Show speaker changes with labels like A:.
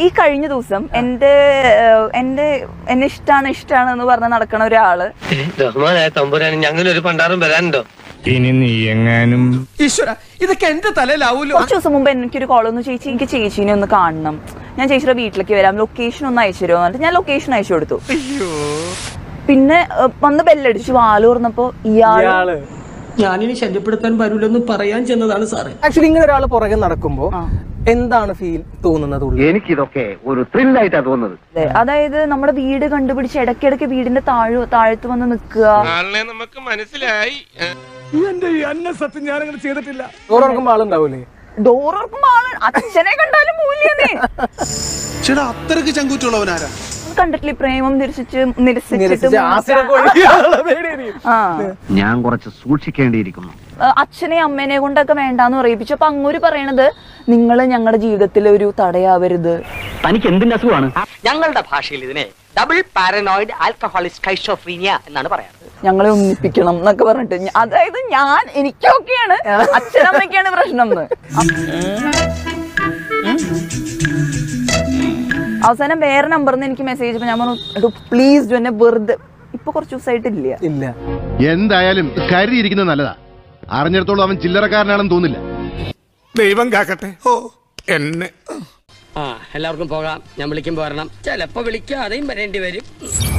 A: ഈ കഴിഞ്ഞ ദിവസം എന്റെ ഏഹ്, എന്റെ എന്നെ ഇഷ്ടാണ് ഇഷ്ടാണ് എന്ന് പറഞ്ഞ് നടക്കണ ഒരാള്
B: റഹ്മാനായ തമ്പുരാൻ ഞങ്ങളൊരു പണ്ടാറും വരാനുണ്ടോ
C: ഇനി നീ എങ്ങാനും
D: ഈശ്വര ഇതൊക്കെ എന്റെ തലയിലാവൂലോ
A: കുറച്ച് ദിവസം മുമ്പ് എനിക്കൊരു കോൾ ഒന്ന് ചേച്ചി എനിക്ക് ചേച്ചീനെ ഒന്ന് കാണണം ഞാൻ ചേച്ചിയുടെ വീട്ടിലേക്ക് വരാം ലൊക്കേഷൻ ഒന്ന് അയച്ചു തരുമോ എന്ന് പറഞ്ഞിട്ട് ഞാൻ ലൊക്കേഷൻ അയച്ചു കൊടുത്തു പിന്നെ ഏഹ്, വന്ന് ബെല്ലടിച്ചു വാല് തുറന്നപ്പോ ഇയാള്
E: ഞാനിനി ശല്യപ്പെടുത്താൻ വരൂലെന്ന് പറയാൻ ചെന്നതാണ് സാറേ
D: ആക്ച്വലി ഇങ്ങനെ ഒരാൾ പുറകെ നടക്കുമ്പോ എന്താണ് ഫീൽ തോന്നുന്നത് ഉള്ളിൽ
F: എനിക്കിതൊക്കെ ഒരു ത്രില്ലായിട്ടാ തോന്നുന്നത്
A: അതെ, അതായത് നമ്മുടെ വീട് കണ്ടുപിടിച്ച് ഇടയ്ക്കിടയ്ക്ക് വീടിന്റെ താഴ് താഴത്ത് വന്ന് നിൽക്കുക
B: ആളിനെ നമുക്ക് മനസ്സിലായി
D: ഡോർ തുറക്കുമ്പോ ആളുണ്ടാവൂലേ
A: ഡോർ തുറക്കുമ്പോ ആള് അച്ഛനെ കണ്ടാലും മൂല്യന്നേ
G: ചേട്ടാ അത്രക്ക് ചങ്കൂറ്റുള്ളവനാരാ
A: കണ്ടിട്ടില്ലേ പ്രേമം നിരസിച്ച് നിരസിച്ചിട്ട്
D: നിരസിച്ച് ആസിഡൊക്കെ ഒഴിക്കാനുള്ള പേടിയായിരിക്കും.
A: ആ
F: ഞാൻ കുറച്ച് സൂക്ഷിക്കേണ്ടിയിരിക്കുന്നു
A: ഏഹ് അച്ഛനെ അമ്മേനെ കൊണ്ടൊക്കെ വേണ്ടാന്ന് പറയിപ്പിച്ചു അപ്പൊ അങ്ങോര് പറയണത് നിങ്ങൾ ഞങ്ങളുടെ ജീവിതത്തിൽ ഒരു തടയാവരുത്
F: തനിക്ക് എന്തിന്റെ അസുഖമാണ്
E: ഞങ്ങളുടെ ഭാഷയിൽ ഇതിനെ ഡബിൾ പാരനോയിഡ് ആൽക്കഹോളിക് സ്കൈഷോഫ്രീനിയ എന്നാണ് പറയാറ്
A: ഞങ്ങളെ ഒന്നിപ്പിക്കണം എന്നൊക്കെ പറഞ്ഞിട്ട് ഞ- അതായത് ഞാൻ എനിക്കൊക്കെയാണ് അച്ഛനമ്മയ്ക്കാണ് പ്രശ്നം എന്ന് അവസാനം വേറെ നമ്പറിൽ നിന്ന് എനിക്ക് മെസ്സേജ് ഞാൻ പറഞ്ഞു പ്ലീസ് എന്നെ വെറുതെ ഇപ്പൊ കുറച്ച് ദിവസമായിട്ടില്ല
D: ഇല്ല
H: എന്തായാലും കരുതിയിരിക്കുന്നത് നല്ലതാ അറിഞ്ഞിടത്തോളം അവൻ ചില്ലറക്കാരനാണെന്ന് തോന്നില്ല
C: ദൈവം കാക്കട്ടെ ഓ എന്നെ
E: ആ എല്ലാവർക്കും പോകാം ഞാൻ വിളിക്കുമ്പോ വരണം ചിലപ്പോ വിളിക്കാതെയും വരേണ്ടി വരും